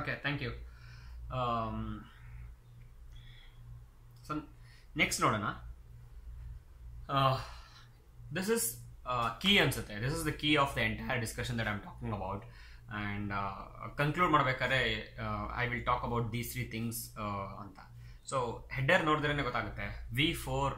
Okay thank you so next ನೋಡೋಣ this is key ಅನ್ಸುತ್ತೆ this is the key of the entire discussion that I'm talking about and conclude ಮಾಡಬೇಕಾದ್ರೆ I will talk about these three things ಅಂತ so header ನೋಡಿದ್ರೇ ಗೊತ್ತಾಗುತ್ತೆ V four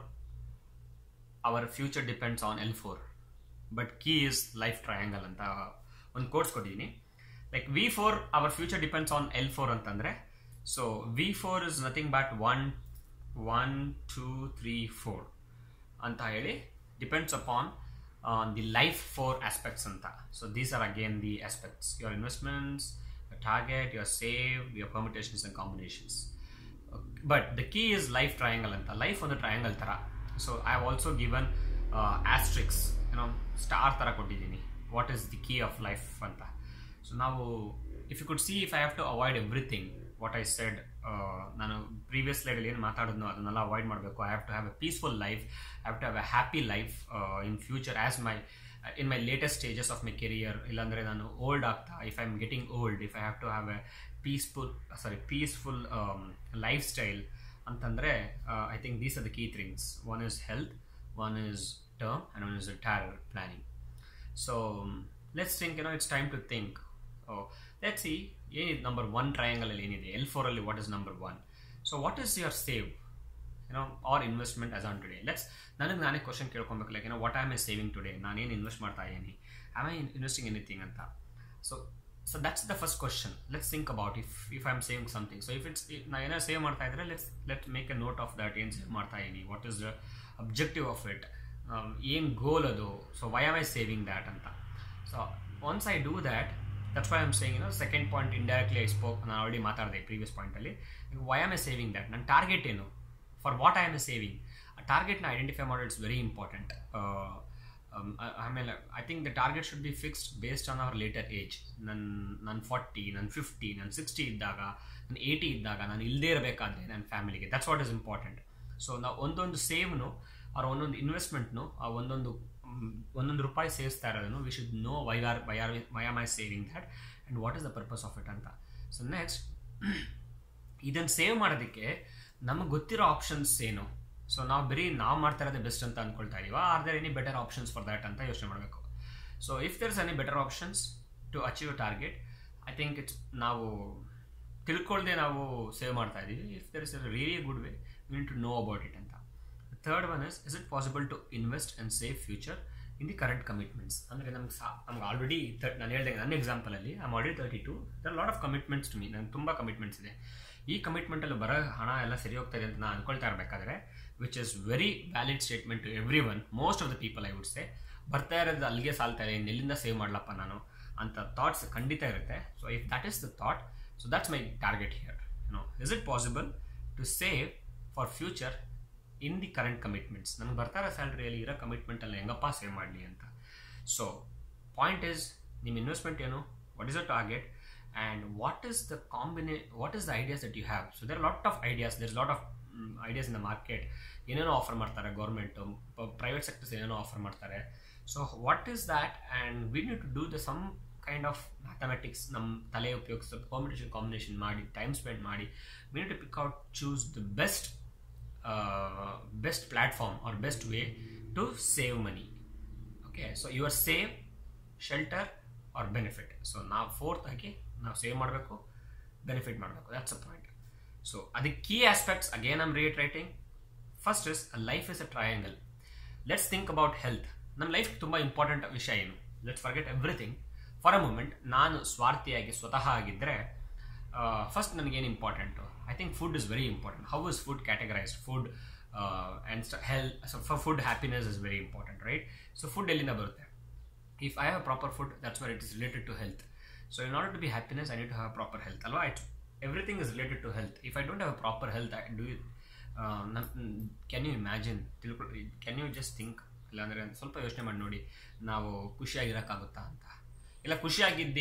our future depends on L four but key is life triangle ಅಂತ ಒಂದು course ಕೊಟ್ಟಿದ್ದೀನಿ like V four our future depends on L four ಅಂತಂದರೆ so V four is nothing but one one two three four ಅಂತ ಹೇಳಿ depends upon the life four aspects ಅಂತ so these are again the aspects your investments your target, your save, your permutations and combinations. But the key is life triangle ಅಂತ life ಒಂದು triangle ಥರ so I have also given asterisks ಏನೋ star ಥರ ಕೊಟ್ಟಿದ್ದೀನಿ what is the key of life ಅಂತ so ನಾವು if you could see if I have to avoid everything what I said ನಾನು previous ಸ್ಲೈಡಲ್ಲಿ ಏನು ಮಾತಾಡಿದ್ನೋ ಅದನ್ನೆಲ್ಲ ಅವಾಯ್ಡ್ ಮಾಡಬೇಕು I have to have a peaceful life I have to have a happy life in future as my in my latest stages of my career ಇಲ್ಲಾಂದರೆ ನಾನು old ಆಗ್ತಾ if I am getting old if I have to have a peaceful sorry peaceful life style ಅಂತಂದರೆ I think these are the key things one is health one is term and one is retire planning so let's think ಏನೋ it's time to think let see ಏನಿದೆ number one ಟ್ರಯಾಂಗಲಲ್ಲಿ ಏನಿದೆ L ಫೋರಲ್ಲಿ what is number one so what is your save ಏನೋ R investment as on today let's ನನಗೆ ನಾನೇ question ಕೇಳ್ಕೊಬೇಕು like ಏನೋ what am I saving today ನಾನೇನು ಇನ್ವೆಸ್ಟ್ ಮಾಡ್ತಾ ಇದ್ದೀನಿ ಆಮ್ ಐ ಇನ್ವೆಸ್ಟಿಂಗ್ ಎನಿಥಿಂಗ್ ಅಂತ so so that's the first question let's think about if if I am saving something so if it's ನಾ ಏನೋ ಸೇವ್ ಮಾಡ್ತಾ ಇದ್ರೆ let's let make a note of that ಏನು save ಮಾಡ್ತಾ ಇದ್ದೀನಿ what is the objective of it ಏನು goal ಅದು so Y am I saving that ಅಂತ so once I do that that's why am saying ಏನೋ second point indirectly I spoke ನಾನು already ಮಾತಾಡಿದೆ previous ಪಾಯಿಂಟಲ್ಲಿ why am I saving that ನನ್ನ target ಏನು for what I am a saving ಆ ಟಾರ್ಗೆಟ್ನ identify ಮಾಡೋದು ಇಟ್ಸ್ ವೆರಿ ಇಂಪಾರ್ಟೆಂಟ್ ಆಮೇಲೆ I think the target should be fixed based on our later age ನನ್ನ ನನ್ನ ಫಾರ್ಟಿ ನನ್ನ ಫಿಫ್ಟಿ ನನ್ನ ಸಿಕ್ಸ್ಟಿ ಇದ್ದಾಗ ನನ್ನ ಏಯ್ಟಿ ಇದ್ದಾಗ ನಾನು ಇಲ್ಲದೇ ಇರಬೇಕಾದ್ರೆ ನನ್ನ ಫ್ಯಾಮಿಲಿಗೆ that's what is important so ನಾವು ಒಂದೊಂದು ಸೇವ್ನು ಅವ್ರ ಒಂದೊಂದು ಇನ್ವೆಸ್ಟ್ಮೆಂಟ್ನು ಆ ಒಂದೊಂದು ಒಂದೊಂದು ರೂಪಾಯಿ ಸೇವಿಸ್ತಾ ಇರೋದನ್ನು we should know why are why are why am I saving that and what is the purpose of it ಅಂತ ಸೊ ನೆಕ್ಸ್ಟ್ ಇದನ್ನು ಸೇವ್ ಮಾಡೋದಕ್ಕೆ ನಮಗೆ ಗೊತ್ತಿರೋ ಆಪ್ಷನ್ಸ್ ಏನು ಸೊ ನಾವು ಬರೀ ನಾವು ಮಾಡ್ತಾ ಇರೋದೇ ಬೆಸ್ಟ್ ಅಂತ ಅಂದ್ಕೊಳ್ತಾ ಇದೀವ are there any better options for that ಅಂತ ಯೋಚನೆ ಮಾಡಬೇಕು so if there is any better options to achieve target I think it's ನಾವು ತಿಳ್ಕೊಳ್ದೆ ನಾವು ಸೇವ್ ಮಾಡ್ತಾ ಇದ್ದೀವಿ if there is a really good way win to know about it ಅಂತ third one is is it possible to invest and save future in the current commitments ಅಂದರೆ ನಮ್ಗೆ ಸಾ ನಮ್ಗೆ ಆಲ್ರೆಡಿ ತರ್ ನಾನು ಹೇಳಿದೆ ನನ್ನ ಎಕ್ಸಾಂಪಲಲ್ಲಿ I already thirty two there lot of commitments to me ನಂಗೆ ತುಂಬ ಕಮಿಟ್ಮೆಂಟ್ಸ್ ಇದೆ ಈ ಕಮಿಟ್ಮೆಂಟಲ್ಲಿ ಬರೋ ಹಣ ಎಲ್ಲ ಸರಿ ಹೋಗ್ತಾ ಇದೆ ಅಂತ ನಾನು ಅನ್ಕೊಳ್ತಾ ಇರಬೇಕಾದ್ರೆ which is very valid statement to every one most of the people I would say ಬರ್ತಾ ಇರೋದು ಅಲ್ಲಿಗೆ ಸಾಲ್ತಾ ಇದೆ ಇನ್ನೆಲ್ಲಿಂದ ಸೇವ್ ಮಾಡಲಪ್ಪ ನಾನು ಅಂತ ಥಾಟ್ಸ್ ಖಂಡಿತ ಇರುತ್ತೆ so if that is the thought so that's my target here no is it possible to save for future in the current commitments ನನಗೆ ಬರ್ತಾ ಇರೋ ಸ್ಯಾಲ್ರಿಯಲ್ಲಿ ಇರೋ ಕಮಿಟ್ಮೆಂಟಲ್ಲಿ ಹೆಂಗಪ್ಪ ಸೇವ್ ಮಾಡಲಿ ಅಂತ ಸೊ ಪಾಯಿಂಟ್ ಇಸ್ ನಿಮ್ಮ ಇನ್ವೆಸ್ಟ್ಮೆಂಟ್ ಏನು what is a target and what is the combination what is the ideas that you have so there are a lot of ideas there's a lot of um, ideas in the market ಏನೇನೋ offer ಮಾಡ್ತಾರೆ government private sectors ಏನೇನೋ offer ಮಾಡ್ತಾರೆ so what is that and we need to do the some kind of mathematics ನಮ್ಮ ತಲೆ ಉಪಯೋಗಿಸಿ combination combination ಮಾಡಿ time spend ಮಾಡಿ we need to pick out choose the best best platform or best way to save money okay so your save shelter or benefit so ನಾವು fourth ಆಗಿ ನಾವು save ಮಾಡಬೇಕು benefit ಮಾಡಬೇಕು that's a point so ಅದಕ್ಕೆ key aspects again am reiterating first is life is a triangle let's think about health ನಮ್ಮ life ತುಂಬ important ವಿಷಯ ಏನು let's forget everything for a moment ನಾನು ಸ್ವಾರ್ಥಿಯಾಗಿ ಸ್ವತಃ ಆಗಿದ್ದರೆ ಫಸ್ಟ್ ನನಗೇನು important I think food is very important how is food categorised food and health for food happiness is very important right so food ಎಲ್ಲಿಂದ ಬರುತ್ತೆ if I have proper food, that's where it is related to health. So in order to be happiness, I need to have proper health. Alva, it, everything is related to health. If I don't have a proper health, I do it. Uh, can you imagine? Can you just think? ಇಲ್ಲಾಂದರೆ ಸ್ವಲ್ಪ ಯೋಚನೆ ಮಾಡಿ ನೋಡಿ ನಾವು ಖುಷಿಯಾಗಿರೋಕ್ಕಾಗುತ್ತಾ ಅಂತ ಇಲ್ಲ ಖುಷಿಯಾಗಿದ್ದು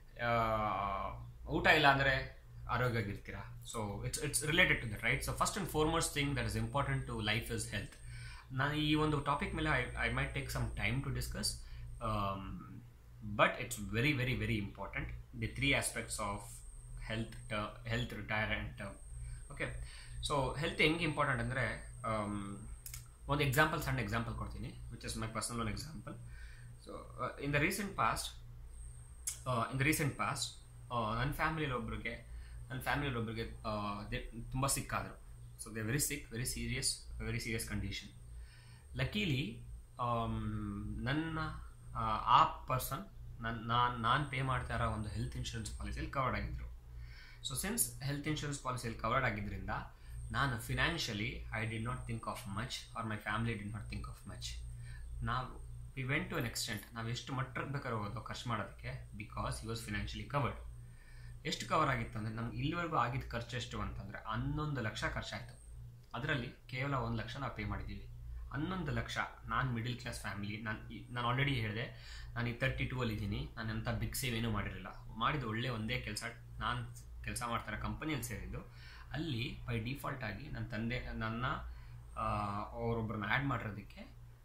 ಊಟ ಇಲ್ಲ ಅಂದರೆ ಆರೋಗ್ಯವಾಗಿರ್ತೀರಾ so it's it's related to that right so first and foremost thing that is important to life is health ನಾನು ಈ ಒಂದು ಟಾಪಿಕ್ ಮೇಲೆ I I might take some time to discuss um, but it's very very very important the three aspects of health health retire and term okay so health ಹೆಂಗೆ important ಅಂದರೆ ಒಂದು example ಸಣ್ಣ example ಕೊಡ್ತೀನಿ which is my personal one example so in the recent past in the recent past ನನ್ನ ಫ್ಯಾಮಿಲಿಯಲ್ಲಿ ಒಬ್ರಿಗೆ ನನ್ನ ಫ್ಯಾಮಿಲಿಯಲ್ಲಿ ಒಬ್ರಿಗೆ ತುಂಬ ಸಿಕ್ಕಾದರು so they very sick very serious very serious condition luckily ನನ್ನ ಆ ಪರ್ಸನ್ ನನ್ನ ನಾನು ನಾನು ಪೇ ಮಾಡ್ತಾ ಇರೋ ಒಂದು ಹೆಲ್ತ್ ಇನ್ಶೂರೆನ್ಸ್ ಪಾಲಿಸಿಯಲ್ಲಿ ಕವರ್ಡ್ ಆಗಿದ್ದರು ಸೊ ಸಿನ್ಸ್ ಹೆಲ್ತ್ ಇನ್ಶೂರೆನ್ಸ್ ಪಾಲಿಸಿಯಲ್ಲಿ ಕವರ್ಡ್ ಆಗಿದ್ದರಿಂದ ನಾನು financially I did not think of much or my family did not think of much ನಾವು we went to an extent ನಾವು ಎಷ್ಟು ಮಟ್ಟಕ್ಕೆ ಬೇಕಾದ್ರೆ ಹೋಗೋದು ಖರ್ಚು ಮಾಡೋದಕ್ಕೆ because he was financially covered ಎಷ್ಟು ಕವರ್ ಆಗಿತ್ತು ಅಂದರೆ ನಮ್ಗೆ ಇಲ್ಲಿವರೆಗೂ ಆಗಿದ್ದ ಖರ್ಚು ಎಷ್ಟು ಅಂತಂದರೆ ಹನ್ನೊಂದು ಲಕ್ಷ ಖರ್ಚಾಯಿತು ಅದರಲ್ಲಿ ಕೇವಲ ಒಂದು ಲಕ್ಷ ನಾವು ಪೇ ಮಾಡಿದ್ದೀವಿ ಹನ್ನೊಂದು ಲಕ್ಷ ನಾನು ಮಿಡಿಲ್ ಕ್ಲಾಸ್ ಫ್ಯಾಮಿಲಿ ನಾನು ನಾನು ಆಲ್ರೆಡಿ ಹೇಳಿದೆ ನಾನು ಈ ತರ್ಟಿ ಟೂ ಅಲ್ಲಿ ಇದ್ದೀನಿ ನಾನು ಎಂಥ ಬಿಗ್ ಸೇವ್ ಏನೂ ಮಾಡಿರಲಿಲ್ಲ ಮಾಡಿದ ಒಳ್ಳೆ ಒಂದೇ ಕೆಲಸ ನಾನು ಕೆಲಸ ಮಾಡ್ತಾರೆ ಕಂಪನಿಯಲ್ಲಿ ಸೇರಿದ್ದು ಅಲ್ಲಿ ಬೈ ಡಿಫಾಲ್ಟ್ ಆಗಿ ನನ್ನ ತಂದೆ ನನ್ನ ಅವರೊಬ್ಬರನ್ನ ಆ್ಯಡ್ ಮಾಡಿರೋದಕ್ಕೆ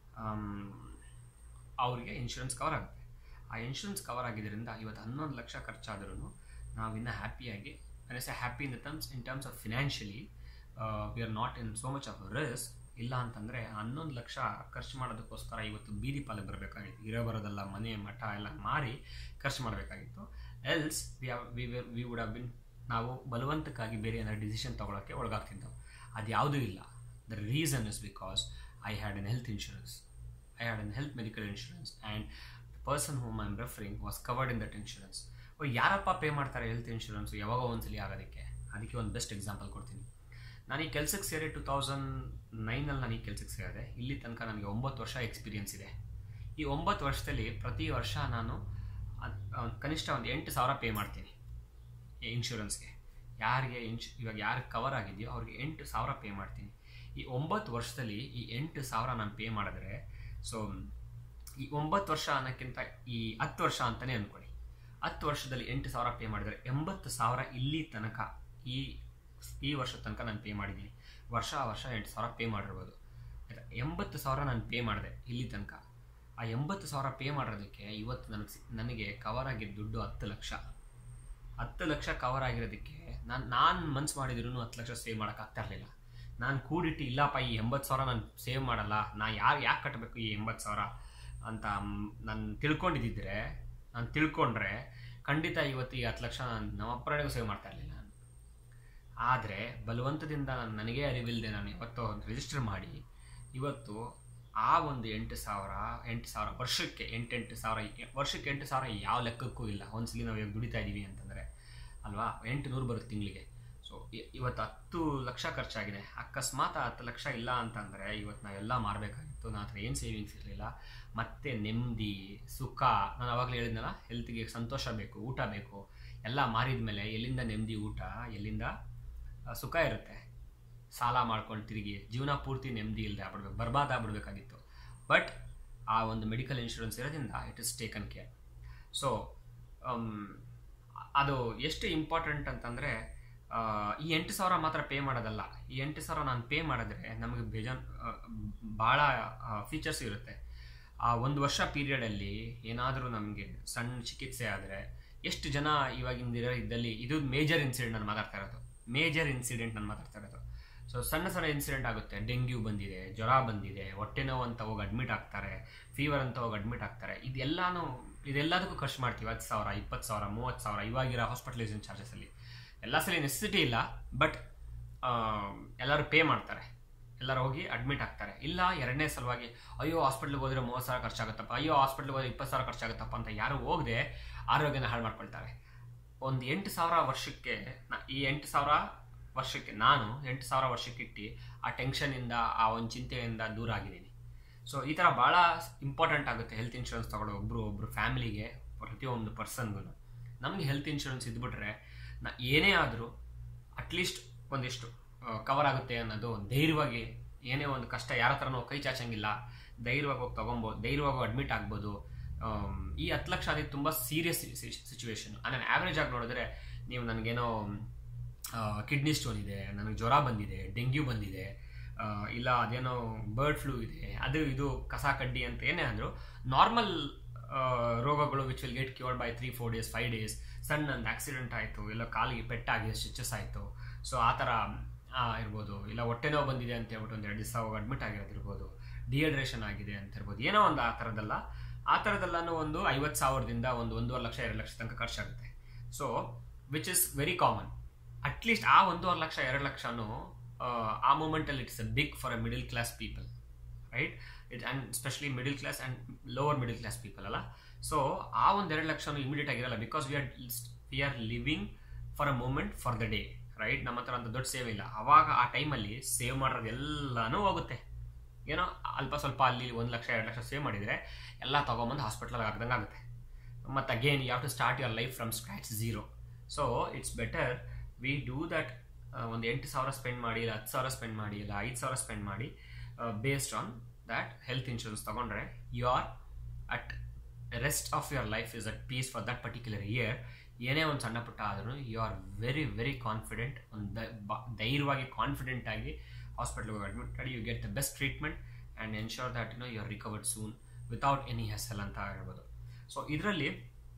ಅವರಿಗೆ ಇನ್ಶೂರೆನ್ಸ್ ಕವರ್ ಆಗುತ್ತೆ ಆ ಇನ್ಶೂರೆನ್ಸ್ ಕವರ್ ಆಗಿದ್ದರಿಂದ ಇವತ್ತು ಹನ್ನೊಂದು ಲಕ್ಷ ಖರ್ಚಾದ್ರೂ ನಾವಿನ್ನೂ ಹ್ಯಾಪಿಯಾಗಿ as a happy in the terms in terms of financially we are not in so much of risk ಇಲ್ಲ ಅಂತಂದರೆ ಹನ್ನೊಂದು ಲಕ್ಷ ಖರ್ಚು ಮಾಡೋದಕ್ಕೋಸ್ಕರ ಇವತ್ತು ಬೀದಿ ಪಾಲಿಗೆ ಬರಬೇಕಾಗಿತ್ತು ಇರೋ ಬರೋದೆಲ್ಲ ಮನೆ ಮಠ ಎಲ್ಲ ಮಾರಿ ಖರ್ಚು ಮಾಡಬೇಕಾಗಿತ್ತು else we we we would have been ನಾವು ಬಲವಂತಕ್ಕಾಗಿ ಬೇರೆ ಏನಾದ್ರು ಡಿಸಿಷನ್ ತೊಗೊಳಕ್ಕೆ ಒಳಗಾಗ್ತಿದ್ದವು ಅದು ಯಾವುದೂ ಇಲ್ಲ the reason is because I had an health insurance I had an health medical insurance and the person whom I am referring was covered in that insurance ಯಾರಪ್ಪ pay ಮಾಡ್ತಾರೆ ಹೆಲ್ತ್ ಇನ್ಶೂರೆನ್ಸ್ ಯಾವಾಗ ಒಂದ್ಸಲಿ ಆಗೋದಕ್ಕೆ ಅದಕ್ಕೆ ಒಂದು ಬೆಸ್ಟ್ ಎಕ್ಸಾಂಪಲ್ ಕೊಡ್ತೀನಿ ನಾನು ಈ ಕೆಲಸಕ್ಕೆ ಸೇರಿ ಟು ತೌಸಂಡ್ ನೈನಲ್ಲಿ ನಾನು ಈ ಕೆಲಸಕ್ಕೆ ಸೇರಿದೆ ಇಲ್ಲಿ ತನಕ ನನಗೆ ಒಂಬತ್ತು ವರ್ಷ ಎಕ್ಸ್ಪೀರಿಯನ್ಸ್ ಇದೆ ಈ ಒಂಬತ್ತು ವರ್ಷದಲ್ಲಿ ಪ್ರತಿ ವರ್ಷ ನಾನು ಕನಿಷ್ಠ ಒಂದು ಎಂಟು ಸಾವಿರ ಪೇ ಮಾಡ್ತೀನಿ ಇನ್ಶೂರೆನ್ಸ್ಗೆ ಯಾರಿಗೆ ಇನ್ಶ್ ಇವಾಗ ಯಾರಿಗೆ ಕವರ್ ಆಗಿದೆಯೋ ಅವ್ರಿಗೆ ಎಂಟು ಸಾವಿರ ಪೇ ಮಾಡ್ತೀನಿ ಈ ಒಂಬತ್ತು ವರ್ಷದಲ್ಲಿ ಈ ಎಂಟು ಸಾವಿರ ನಾನು ಪೇ ಮಾಡಿದ್ರೆ ಸೊ ಈ ಒಂಬತ್ತು ವರ್ಷ ಅನ್ನೋಕ್ಕಿಂತ ಈ ಹತ್ತು ವರ್ಷ ಅಂತಲೇ ಅಂದ್ಕೊಳ್ಳಿ ಹತ್ತು ವರ್ಷದಲ್ಲಿ ಎಂಟು ಸಾವಿರ ಪೇ ಮಾಡಿದರೆ ಎಂಬತ್ತು ಸಾವಿರ ಇಲ್ಲಿ ತನಕ ಈ ಈ ವರ್ಷದ ತನಕ ನಾನು ಪೇ ಮಾಡಿದ್ದೀನಿ ವರ್ಷ ವರ್ಷ ಎಂಟು ಸಾವಿರ ಪೇ ಮಾಡಿರ್ಬೋದು ಆಯಿತಾ ಎಂಬತ್ತು ಸಾವಿರ ನಾನು ಪೇ ಮಾಡಿದೆ ಇಲ್ಲಿ ತನಕ ಆ ಎಂಬತ್ತು ಸಾವಿರ ಪೇ ಮಾಡೋದಕ್ಕೆ ಇವತ್ತು ನನಗೆ ನನಗೆ ಕವರ್ ಆಗಿದ್ದ ದುಡ್ಡು ಹತ್ತು ಲಕ್ಷ ಹತ್ತು ಲಕ್ಷ ಕವರ್ ಆಗಿರೋದಕ್ಕೆ ನಾನು ನಾನು ಮನ್ಸು ಮಾಡಿದ್ರು ಹತ್ತು ಲಕ್ಷ ಸೇವ್ ಮಾಡೋಕ್ಕಾಗ್ತಾ ಇರಲಿಲ್ಲ ನಾನು ಕೂಡಿಟ್ಟು ಇಲ್ಲಪ್ಪ ಈ ಎಂಬತ್ತು ಸಾವಿರ ನಾನು ಸೇವ್ ಮಾಡಲ್ಲ ನಾ ಯಾರು ಯಾಕೆ ಕಟ್ಟಬೇಕು ಈ ಎಂಬತ್ತು ಸಾವಿರ ಅಂತ ನಾನು ತಿಳ್ಕೊಂಡಿದ್ದಿದ್ರೆ ನಾನು ತಿಳ್ಕೊಂಡ್ರೆ ಖಂಡಿತ ಇವತ್ತು ಈ ಹತ್ತು ಲಕ್ಷ ನಾನು ನಮ್ಮ ಅಪ್ಪನಿಗೂ ಸೇವ್ ಮಾಡ್ತಾ ಇರಲಿಲ್ಲ ನಾನು ಆದರೆ ಬಲವಂತದಿಂದ ನಾನು ನನಗೇ ಅರಿವಿಲ್ಲದೆ ನಾನು ಇವತ್ತು ರಿಜಿಸ್ಟರ್ ಮಾಡಿ ಇವತ್ತು ಆ ಒಂದು ಎಂಟು ಸಾವಿರ ಎಂಟು ಸಾವಿರ ವರ್ಷಕ್ಕೆ ಎಂಟೆಂಟು ಸಾವಿರ ವರ್ಷಕ್ಕೆ ಎಂಟು ಸಾವಿರ ಯಾವ ಲೆಕ್ಕಕ್ಕೂ ಇಲ್ಲ ಒಂದ್ಸಲಿ ನಾವು ಇವಾಗ ದುಡಿತಾ ಇದ್ದೀವಿ ಅಂತಂದರೆ ಅಲ್ವಾ ಎಂಟು ನೂರು ಬರುತ್ತೆ ತಿಂಗಳಿಗೆ ಸೊ ಇವತ್ತು ಹತ್ತು ಲಕ್ಷ ಖರ್ಚಾಗಿದೆ ಅಕಸ್ಮಾತ್ ಹತ್ತು ಲಕ್ಷ ಇಲ್ಲ ಅಂತಂದರೆ ಇವತ್ತು ನಾವೆಲ್ಲ ಮಾರಬೇಕಾಗಿತ್ತು ನನ್ನ ಹತ್ರ ಏನು ಸೇವಿಂಗ್ಸ್ ಇರಲಿಲ್ಲ ಮತ್ತೆ ನೆಮ್ಮದಿ ಸುಖ ನಾನು ಅವಾಗಲೇ ಹೇಳಿದ್ನಲ್ಲ ಹೆಲ್ತ್ಗೆ ಸಂತೋಷ ಬೇಕು ಊಟ ಬೇಕು ಎಲ್ಲ ಮಾರಿದ ಮೇಲೆ ಎಲ್ಲಿಂದ ನೆಮ್ಮದಿ ಊಟ ಎಲ್ಲಿಂದ ಸುಖ ಇರುತ್ತೆ ಸಾಲ ಮಾಡ್ಕೊಂಡು ತಿರುಗಿ ಜೀವನ ಪೂರ್ತಿ ನೆಮ್ಮದಿ ಇಲ್ಲದೆ ಆಗ್ಬಿಡ್ಬೇಕು ಬರ್ಬಾದ್ ಆಗ್ಬಿಡ್ಬೇಕಾಗಿತ್ತು ಬಟ್ ಆ ಒಂದು ಮೆಡಿಕಲ್ ಇನ್ಶೂರೆನ್ಸ್ ಇರೋದ್ರಿಂದ it is taken care so ಅದು ಎಷ್ಟು ಇಂಪಾರ್ಟೆಂಟ್ ಅಂತಂದರೆ ಈ ಎಂಟು ಸಾವಿರ ಮಾತ್ರ ಪೇ ಮಾಡೋದಲ್ಲ ಈ ಎಂಟು ಸಾವಿರ ನಾನು ಪೇ ಮಾಡಿದ್ರೆ ನಮಗೆ ಬೇಜಾನ್ ಭಾಳ ಫೀಚರ್ಸ್ ಇರುತ್ತೆ ಆ ಒಂದು ವರ್ಷ ಪೀರಿಯಡಲ್ಲಿ ಏನಾದರೂ ನಮಗೆ ಸಣ್ಣ ಚಿಕಿತ್ಸೆ ಆದರೆ ಎಷ್ಟು ಜನ ಇವಾಗಿಂದಿರೋ ಇದ್ದಲ್ಲಿ ಇದು ಮೇಜರ್ ಇನ್ಸಿಡೆಂಟ್ ನಾನು ಮಾತಾಡ್ತಾ ಇರೋದು ಮೇಜರ್ ಇನ್ಸಿಡೆಂಟ್ ನಾನು ಮಾತಾಡ್ತಾ ಇರೋದು ಸೊ ಸಣ್ಣ ಸಣ್ಣ ಇನ್ಸಿಡೆಂಟ್ ಆಗುತ್ತೆ ಡೆಂಗ್ಯೂ ಬಂದಿದೆ ಜ್ವರ ಬಂದಿದೆ ಹೊಟ್ಟೆ ನೋವು ಅಂತ ಹೋಗಿ ಅಡ್ಮಿಟ್ ಆಗ್ತಾರೆ ಫೀವರ್ ಅಂತ ಹೋಗಿ ಅಡ್ಮಿಟ್ ಆಗ್ತಾರೆ ಇದೆಲ್ಲಾನು ಇದೆಲ್ಲದಕ್ಕೂ ಖರ್ಚು ಮಾಡ್ತೀವಿ ಹತ್ತು ಸಾವಿರ ಇಪ್ಪತ್ತು ಸಾವಿರ ಮೂವತ್ತು ಸಾವಿರ ಇವಾಗಿರೋ ಹಾಸ್ಪಿಟಲೈಸೇಷನ್ ಚಾರ್ಜಸಲ್ಲಿ ಎಲ್ಲ ಸಲ ನೆಸೆಸಿಟಿ ಇಲ್ಲ ಬಟ್ ಎಲ್ಲರೂ ಪೇ ಮಾಡ್ತಾರೆ ಎಲ್ಲರೂ ಹೋಗಿ ಅಡ್ಮಿಟ್ ಆಗ್ತಾರೆ ಇಲ್ಲ ಎರಡನೇ ಸಲುವಾಗಿ ಅಯ್ಯೋ ಹಾಸ್ಪಿಟ್ಲಿಗೆ ಹೋದ್ರೆ ಮೂವತ್ತು ಸಾವಿರ ಖರ್ಚಾಗುತ್ತಪ್ಪ ಅಯ್ಯೋ ಹಾಸ್ಪಿಟ್ಲಿಗೆ ಹೋದ್ರೆ ಇಪ್ಪತ್ತು ಸಾವಿರ ಖರ್ಚಾಗುತ್ತಪ್ಪ ಅಂತ ಯಾರು ಹೋಗದೆ ಆರೋಗ್ಯನ ಹಾಳು ಮಾಡ್ಕೊಳ್ತಾರೆ ಒಂದು ಎಂಟು ಸಾವಿರ ವರ್ಷಕ್ಕೆ ಈ ಎಂಟು ಸಾವಿರ ವರ್ಷಕ್ಕೆ ನಾನು ಎಂಟು ಸಾವಿರ ವರ್ಷಕ್ಕೆ ಇಟ್ಟು ಆ ಟೆನ್ಷನಿಂದ ಆ ಒಂದು ಚಿಂತೆಯಿಂದ ದೂರ ಆಗಿದ್ದೀನಿ ಸೊ ಈ ಥರ ಭಾಳ ಇಂಪಾರ್ಟೆಂಟ್ ಆಗುತ್ತೆ ಹೆಲ್ತ್ ಇನ್ಶೂರೆನ್ಸ್ ತಗೊಳ್ಳೋ ಒಬ್ಬರು ಒಬ್ಬರು ಫ್ಯಾಮಿಲಿಗೆ ಪ್ರತಿಯೊಂದು ಪರ್ಸನ್ಗೂ ನಮಗೆ ಹೆಲ್ತ್ ಇನ್ಶೂರೆನ್ಸ್ ಇದ್ಬಿಟ್ರೆ ನಾ ಏನೇ ಆದರೂ ಅಟ್ಲೀಸ್ಟ್ ಒಂದಿಷ್ಟು ಕವರ್ ಆಗುತ್ತೆ ಅನ್ನೋದು ಧೈರ್ಯವಾಗಿ ಏನೇ ಒಂದು ಕಷ್ಟ ಯಾರ ಹತ್ರನೂ ಕೈ ಚಾಚಂಗಿಲ್ಲ ಧೈರ್ಯವಾಗಿ ಹೋಗಿ ತೊಗೊಬೋದು ಧೈರ್ಯವಾಗಿ ಅಡ್ಮಿಟ್ ಆಗ್ಬೋದು ಈ ಹತ್ತು ಲಕ್ಷ ಅದೇ ತುಂಬ ಸೀರಿಯಸ್ ಸಿಚುವೇಶನ್ ನಾನು ಆ್ಯಾವ್ರೇಜ್ ಆಗಿ ನೋಡಿದ್ರೆ ನೀವು ನನಗೇನೋ ಕಿಡ್ನಿ ಸ್ಟೋನ್ ಇದೆ ನನಗೆ ಜ್ವರ ಬಂದಿದೆ ಡೆಂಗ್ಯೂ ಬಂದಿದೆ ಇಲ್ಲ ಅದೇನೋ ಬರ್ಡ್ ಫ್ಲೂ ಇದೆ ಅದು ಇದು ಕಸ ಕಡ್ಡಿ ಅಂತ ಏನೇ ಅಂದರೂ ನಾರ್ಮಲ್ ರೋಗಗಳು which will get cured by three four days five days ಸಣ್ಣ ಒಂದು ಆಕ್ಸಿಡೆಂಟ್ ಆಯಿತು ಇಲ್ಲ ಕಾಲಿಗೆ ಪೆಟ್ಟಾಗಿ ಸ್ಟಿಚಸ್ ಆಯಿತು ಸೊ ಆ ಥರ ಇರ್ಬೋದು ಇಲ್ಲ ಹೊಟ್ಟೆ ನೋವು ಬಂದಿದೆ ಅಂತ ಹೇಳ್ಬಿಟ್ಟು ಒಂದು ಎರಡು ದಿವಸ ಹೋಗಿ ಅಡ್ಮಿಟ್ ಆಗಿರೋದಿರ್ಬೋದು ಡಿಹೈಡ್ರೇಷನ್ ಆಗಿದೆ ಅಂತ ಇರ್ಬೋದು ಏನೋ ಒಂದು ಆ ಥರದ್ದಲ್ಲ ಆ ಥರದ್ದೆಲ್ಲನೂ ಒಂದು ಐವತ್ತು ಸಾವಿರದಿಂದ ಒಂದು ಒಂದೂವರೆ ಲಕ್ಷ ಎರಡು ಲಕ್ಷ ತನಕ ಖರ್ಚಾಗುತ್ತೆ so which is very common at least ಆ ಒಂದೂವರೆ ಲಕ್ಷ ಎರಡು ಲಕ್ಷನೂ ಆ ಮೂಮೆಂಟಲ್ಲಿ it's a big for a middle class people right it and specially middle class and lower middle class people ಅಲ್ಲ ಸೊ ಆ ಒಂದು ಎರಡು ಲಕ್ಷನೂ ಇಮಿಡಿಯೇಟ್ ಆಗಿರಲ್ಲ because we are we are living for a moment for the day right ನಮ್ಮ ಹತ್ರ ಅಂತ ದೊಡ್ಡ ಸೇವ್ ಇಲ್ಲ ಅವಾಗ ಆ ಟೈಮಲ್ಲಿ ಸೇವ್ ಮಾಡೋದೆಲ್ಲನೂ ಹೋಗುತ್ತೆ ಏನೋ ಅಲ್ಪ ಸ್ವಲ್ಪ ಅಲ್ಲಿ ಒಂದು ಲಕ್ಷ ಎರಡು ಲಕ್ಷ ಸೇವ್ ಮಾಡಿದರೆ ಎಲ್ಲ ತೊಗೊಂಬಂದು ಹಾಸ್ಪಿಟ್ಲಲ್ಲಿ ಹಾಕ್ದಂಗೆ ಆಗುತ್ತೆ ಮತ್ತು again you have to start your life from scratch zero so it's better we do that ಒಂದು ಎಂಟು ಸಾವಿರ ಸ್ಪೆಂಡ್ ಮಾಡಿ ಇಲ್ಲ ಹತ್ತು ಸಾವಿರ ಸ್ಪೆಂಡ್ ಮಾಡಿ ಇಲ್ಲ ಐದು ಸಾವಿರ ಸ್ಪೆಂಡ್ ಮಾಡಿ based on that health insurance ತೊಗೊಂಡ್ರೆ you are at rest of your life is at peace for that particular year ಏನೇ ಒಂದು ಸಣ್ಣ ಪುಟ್ಟ ಆದ್ರೂ you are very very confident ಒಂದು ಧೈರ್ಯವಾಗಿ ಕಾನ್ಫಿಡೆಂಟ್ ಆಗಿ ಹಾಸ್ಪಿಟ್ಲ್ಗೆ ಹೋಗಿ ಅಡ್ಮಿಟ್ ಮಾಡಿ you get the best treatment and ensure that you know you are recovered soon without any hassle ಅಂತ ಹೇಳ್ಬೋದು ಸೊ ಇದರಲ್ಲಿ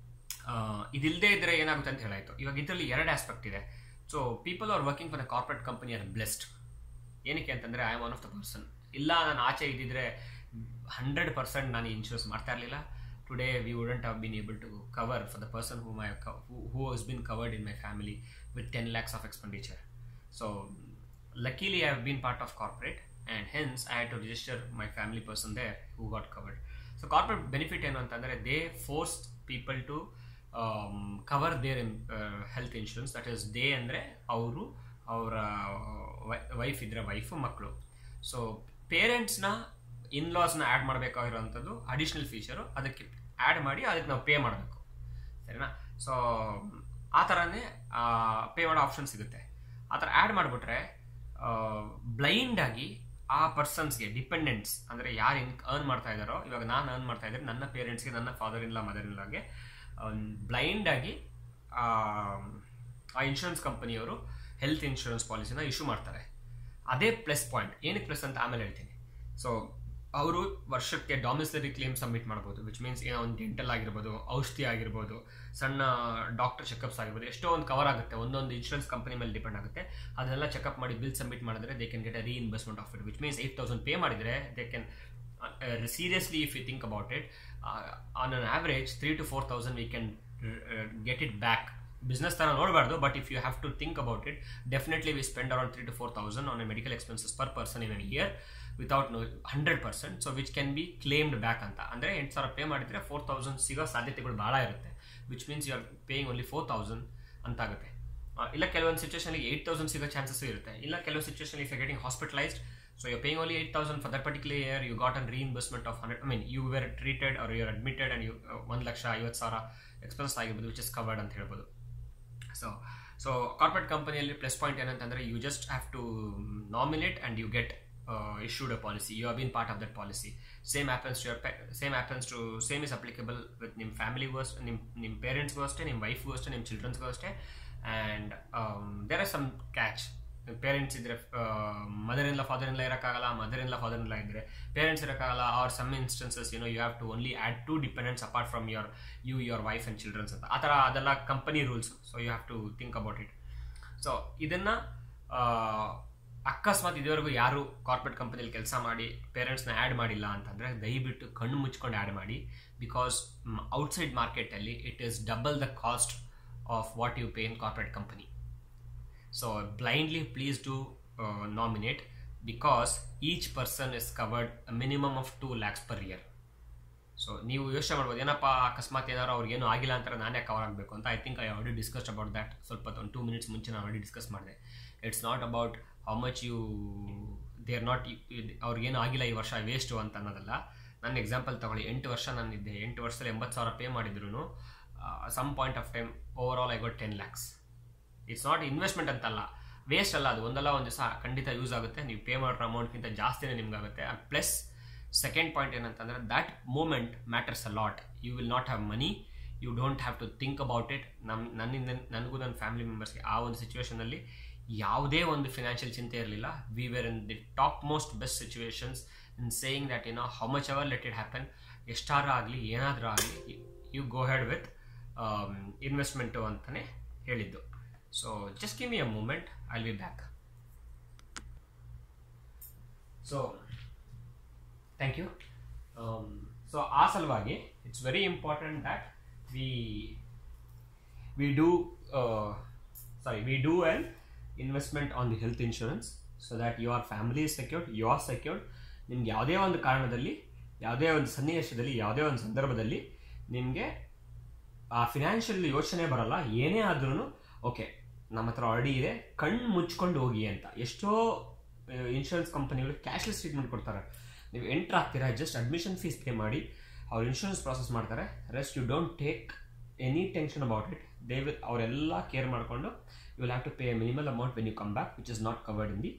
ಇದಿಲ್ಲದೆ ಇದ್ದರೆ ಏನಾಗುತ್ತೆ ಅಂತ ಹೇಳಾಯಿತು ಇವಾಗ ಇದರಲ್ಲಿ ಎರಡು ಆಸ್ಪೆಕ್ಟ್ ಇದೆ so people are working for the corporate company are blessed ಏನಕ್ಕೆ ಅಂತಂದರೆ I am one of the person ಇಲ್ಲ ನಾನು ಆಚೆ ಇದ್ದಿದ್ರೆ ಹಂಡ್ರೆಡ್ ಪರ್ಸೆಂಟ್ ನಾನು ಇನ್ಶೂರೆನ್ಸ್ ಮಾಡ್ತಾ ಇರಲಿಲ್ಲ today we wouldn't have been able to cover for the person who my who has been covered in my family with ten lakhs of expenditure so luckily I have been part of corporate and hence I had to register my family person there who got covered. So corporate benefit ಏನು ಅಂತಂದರೆ they forced people to cover their health insurance that is they ಅಂದರೆ ಅವರು ಅವರ wife ಇದ್ರೆ wife ಮಕ್ಕಳು so ಪೇರೆಂಟ್ಸ್ನ ಇನ್ಲಾಸ್ನ add ಮಾಡಬೇಕಾಗಿರೋವಂಥದ್ದು ಅಡಿಷ್ನಲ್ ಫೀಚರು ಅದಕ್ಕೆ ಆ್ಯಡ್ ಮಾಡಿ ಅದಕ್ಕೆ ನಾವು ಪೇ ಮಾಡಬೇಕು ಸರಿನಾ ಸೊ ಆ ಥರನೇ ಪೇ ಮಾಡೋ ಆಪ್ಷನ್ ಸಿಗುತ್ತೆ ಆ ಥರ ಆ್ಯಡ್ ಮಾಡಿಬಿಟ್ರೆ ಬ್ಲೈಂಡ್ ಆಗಿ ಆ ಪರ್ಸನ್ಸ್ಗೆ ಡಿಪೆಂಡೆಂಟ್ಸ್ ಅಂದರೆ ಯಾರು ಇನ್ ಅರ್ನ್ ಮಾಡ್ತಾ ಇದ್ದಾರೋ ಇವಾಗ ನಾನು ಅರ್ನ್ ಮಾಡ್ತಾ ಇದ್ದಾರೆ ನನ್ನ ಪೇರೆಂಟ್ಸ್ಗೆ ನನ್ನ ಫಾದರ್ ಇನ್ಲಾ ಮದರ್ ಇನ್ಲಾಗೆ ಬ್ಲೈಂಡ್ ಆಗಿ ಆ ಇನ್ಶೂರೆನ್ಸ್ ಕಂಪನಿಯವರು ಹೆಲ್ತ್ ಇನ್ಶೂರೆನ್ಸ್ ಪಾಲಿಸಿನ ಇಶ್ಯೂ ಮಾಡ್ತಾರೆ ಅದೇ ಪ್ಲಸ್ ಪಾಯಿಂಟ್ ಏನಕ್ಕೆ ಪ್ಲಸ್ ಅಂತ ಆಮೇಲೆ ಹೇಳ್ತೀನಿ ಸೊ ಅವರು ವರ್ಷಕ್ಕೆ ಡಾಮಿಸರಿ ಕ್ಲೇಮ್ ಸಬ್ಮಿಟ್ ಮಾಡ್ಬೋದು ವಿಚ್ ಮೀನ್ಸ್ ಏನೋ ಒಂದು ಡೆಂಟಲ್ ಆಗಿರ್ಬೋದು ಔಷಧಿ ಆಗಿರ್ಬೋದು ಸಣ್ಣ ಡಾಕ್ಟರ್ ಚೆಕಪ್ಸ್ ಆಗಿರ್ಬೋದು ಎಷ್ಟೋ ಒಂದು ಕವರ್ ಆಗುತ್ತೆ ಒಂದೊಂದು ಇನ್ಶೂರೆನ್ಸ್ ಕಂಪನಿ ಮೇಲೆ ಡಿಪೆಂಡ್ ಆಗುತ್ತೆ ಅದನ್ನೆಲ್ಲ ಚೆಕಪ್ ಮಾಡಿ ಬಿಲ್ ಸಬ್ಮಿಟ್ ಮಾಡಿದ್ರೆ they can get a reinvestment of it which means eight thousand pay ಮಾಡಿದರೆ they can seriously if you think about it on an average three to four thousand we can get it back business ಥರ ನೋಡಬಾರ್ದು but if you have to think about it definitely we spend around three to four thousand on a medical expenses per person in an year without no hundred percent so which can be claimed back ಅಂತ ಅಂದರೆ ಎಂಟು ಸಾವಿರ pay ಮಾಡಿದರೆ four thousand ಸಿಗೋ ಸಾಧ್ಯತೆಗಳು ಭಾಳ ಇರುತ್ತೆ which means you are paying only four thousand ಅಂತಾಗುತ್ತೆ ಇಲ್ಲ ಕೆಲವೊಂದು ಸಿಚುವೇಷನ್ಗೆ ಏಯ್ಟ್ ತೌಸಂಡ್ ಸಿಗೋ ಚಾನ್ಸಸ್ ಇರುತ್ತೆ ಇಲ್ಲ ಕೆಲವು situation if you getting hospitalised so you paying only eight thousand for that particular year you got an reinvestment of hundred I mean you were treated or you are admitted and you ಒಂದು ಲಕ್ಷ ಐವತ್ತು ಸಾವಿರ expense ಆಗಿರ್ಬೋದು which is covered ಅಂತ ಹೇಳ್ಬೋದು so so corporate ಕಂಪನಿಯಲ್ಲಿ plus point ಏನಂತಂದರೆ you just have to nominate and you get issued a policy you have been part of that policy same happens to your same happens to same is applicable with ನಿಮ್ಮ ಫ್ಯಾಮಿಲಿಗೂ ಅಷ್ಟೇ ನಿಮ್ಮ ನಿಮ್ಮ ಪೇರೆಂಟ್ಸ್ಗೂ ಅಷ್ಟೇ ನಿಮ್ಮ ವೈಫ್ಗೂ ಅಷ್ಟೇ ನಿಮ್ಮ ಚಿಲ್ಡ್ರನ್ಸ್ಗೂ ಅಷ್ಟೇ and there are some catch parents ಇದ್ರೆ ಮದರ್ ಇನ್ಲ ಫಾದರ್ ಇನ್ಲ ಇರೋಕ್ಕಾಗಲ್ಲ ಮದರ್ ಇನ್ಲ ಫಾದರ್ ಇನ್ಲ ಇದ್ರೆ ಪೇರೆಂಟ್ಸ್ ಇರೋಕ್ಕಾಗಲ್ಲ ಆರ್ ಸಮ್ ಇನ್ಸ್ಟೆನ್ಸಸ್ ಏನೋ you have to only add to dependents apart from your you your wife and childrens ಅಂತ ಆ ಥರ ಅದೆಲ್ಲ company rules so you have to think about it so ಇದನ್ನು ಅಕಸ್ಮಾತ್ ಇದುವರೆಗೂ ಯಾರು ಕಾರ್ಪೊರೇಟ್ ಕಂಪನಿಯಲ್ಲಿ ಕೆಲಸ ಮಾಡಿ ಪೇರೆಂಟ್ಸ್ನ ಆ್ಯಡ್ ಮಾಡಿಲ್ಲ ಅಂತಂದರೆ ದಯವಿಟ್ಟು ಕಣ್ಣು ಮುಚ್ಕೊಂಡು ಆ್ಯಡ್ ಮಾಡಿ ಬಿಕಾಸ್ ಔಟ್ಸೈಡ್ ಮಾರ್ಕೆಟಲ್ಲಿ it is double the cost of what you pay in corporate company so blindly please do nominate because each person is covered minimum of two lakhs per year so ನೀವು ಯೋಚನೆ ಮಾಡ್ಬೋದು ಏನಪ್ಪ ಅಕಸ್ಮಾತ್ ಏನಾರು ಅವ್ರಿಗೇನು ಆಗಿಲ್ಲ ಅಂತಾರೆ ನಾನೇ ಕವರ್ ಆಗಬೇಕು ಅಂತ I think I already discussed about that ಸ್ವಲ್ಪ ಒಂದು ಟೂ ಮಿನಿಟ್ಸ್ ಮುಂಚೆ ನಾನು ಆಲ್ರೆಡಿ ಡಿಸ್ಕಸ್ ಮಾಡಿದೆ it's not about how much you they are not ಅವ್ರಿಗೇನು ಆಗಿಲ್ಲ ಈ ವರ್ಷ ವೇಸ್ಟು ಅಂತ ಅನ್ನೋದಲ್ಲ ನನ್ನ ಎಕ್ಸಾಂಪಲ್ ತಗೊಳ್ಳಿ ಎಂಟು ವರ್ಷ ನಾನಿದ್ದೆ ಎಂಟು ವರ್ಷದಲ್ಲಿ ಎಂಬತ್ತು ಸಾವಿರ ಪೇ ಮಾಡಿದ್ರು some point of time over all I got ten lakhs it's not investment ಅಂತಲ್ಲ ವೇಸ್ಟ್ ಅಲ್ಲ ಅದು ಒಂದಲ್ಲ ಒಂದು ದಿವಸ ಖಂಡಿತ ಯೂಸ್ ಆಗುತ್ತೆ ನೀವು ಪೇ ಮಾಡೋ ಅಮೌಂಟ್ಗಿಂತ ಜಾಸ್ತಿನೇ ನಿಮ್ಗಾಗುತ್ತೆ ಪ್ಲಸ್ ಸೆಕೆಂಡ್ ಪಾಯಿಂಟ್ ಏನಂತಂದರೆ that moment matters a lot you will not have money you don't have to think about it ನಮ್ಮ ನನ್ನಿಂದ ನನಗೂ ನನ್ನ ಫ್ಯಾಮಿಲಿ ಮೆಂಬರ್ಸ್ಗೆ ಆ ಒಂದು ಸಿಚುವೇಷನಲ್ಲಿ ಯಾವುದೇ ಒಂದು ಫಿನಾನ್ಷಿಯಲ್ ಚಿಂತೆ ಇರಲಿಲ್ಲ we were in the top most best situations in saying that ಏನೋ how much ever let it happen ಎಷ್ಟಾರ ಆಗಲಿ ಏನಾದರೂ ಆಗಲಿ you go head with investment ಅಂತಲೇ ಹೇಳಿದ್ದು so just give me a moment I be back so thank you so ಆ ಸಲುವಾಗಿ it's very important that we we do sorry we do an investment on the health insurance so that your family is secured you are secured ನಿಮ್ಗೆ ಯಾವುದೇ ಒಂದು ಕಾರಣದಲ್ಲಿ ಯಾವುದೇ ಒಂದು ಸನ್ನಿವೇಶದಲ್ಲಿ ಯಾವುದೇ ಒಂದು ಸಂದರ್ಭದಲ್ಲಿ ನಿಮಗೆ ಆ ಫಿನಾನ್ಷಿಯಲ್ ಯೋಚನೆ ಬರಲ್ಲ ಏನೇ ಆದ್ರೂ ಓಕೆ ನಮ್ಮ ಹತ್ರ ಆಲ್ರೆಡಿ ಇದೆ ಕಣ್ಣು ಮುಚ್ಕೊಂಡು ಹೋಗಿ ಅಂತ ಎಷ್ಟೋ ಇನ್ಶೂರೆನ್ಸ್ ಕಂಪನಿಗಳು ಕ್ಯಾಶ್ಲೆಸ್ ಟ್ರೀಟ್ಮೆಂಟ್ ಕೊಡ್ತಾರೆ ನೀವು ಎಂಟ್ರ್ ಆಗ್ತೀರಾ ಜಸ್ಟ್ ಅಡ್ಮಿಷನ್ ಫೀಸ್ ಪೇ ಮಾಡಿ ಅವ್ರು ಇನ್ಶೂರೆನ್ಸ್ ಪ್ರಾಸೆಸ್ ಮಾಡ್ತಾರೆ rest you don't take any tension about it they will ಅವರೆಲ್ಲ ಕೇರ್ ಮಾಡಿಕೊಂಡು you will have to pay minimal amount when you come back which is not covered in the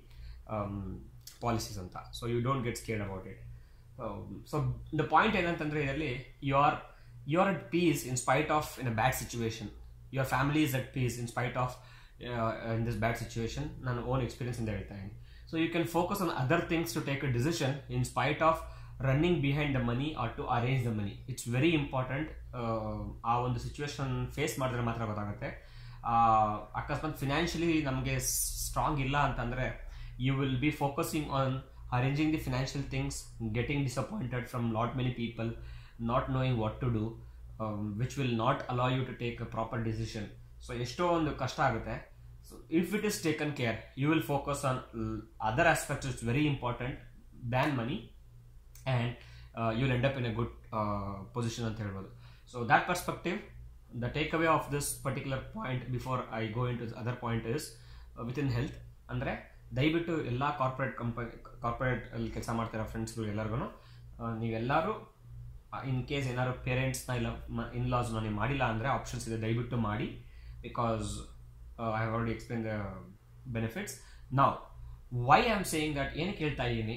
policies ಅಂತ so you don't get scared about it so the point ಏನಂತಂದರೆ ಇದರಲ್ಲಿ you are you are at peace in spite of in a bad situation your family is at peace in spite of in this bad situation ನಾನು own ಎಕ್ಸ್ಪೀರಿಯನ್ಸಿಂದ ಹೇಳ್ತಾ ಇದ್ದೀನಿ so you can focus on other things to take a decision in spite of running behind the money or to arrange the money it's very important ಆ ಒಂದು situation face ಮಾಡಿದ್ರೆ ಮಾತ್ರ ಗೊತ್ತಾಗುತ್ತೆ ಅಕಸ್ಮಾತ್ ಫಿನಾನ್ಷಿಯಲಿ ನಮಗೆ ಸ್ಟ್ರಾಂಗ್ ಇಲ್ಲ ಅಂತಂದರೆ you will be focusing on arranging the financial things getting disappointed from lot many people not knowing what to do which will not allow you to take a proper decision so ಎಷ್ಟೋ ಒಂದು ಕಷ್ಟ ಆಗುತ್ತೆ so if it is taken care you will focus on other aspects it's very important than money and you will end up in a good position ಅಂತ ಹೇಳ್ಬೋದು so that perspective the take away of this particular point before I go into other point is within health ಅಂದರೆ ದಯವಿಟ್ಟು ಎಲ್ಲ corporate company corporate ಅಲ್ಲಿ ಕೆಲಸ ಮಾಡ್ತಿರೋ ಫ್ರೆಂಡ್ಸ್ಗಳು ಎಲ್ಲರಿಗೂ ನೀವೆಲ್ಲರೂ ಇನ್ ಕೇಸ್ ಏನಾದ್ರು ಪೇರೆಂಟ್ಸ್ನ ಇಲ್ಲ ಇನ್ ಲಾಸ್ನ ನೀವು ಮಾಡಿಲ್ಲ ಅಂದರೆ ಆಪ್ಷನ್ಸ್ ಇದೆ ದಯವಿಟ್ಟು ಮಾಡಿ because I have already explain the benefits ನಾವು why I am saying that ಏನಕ್ಕೆ ಹೇಳ್ತಾ ಇದ್ದೀನಿ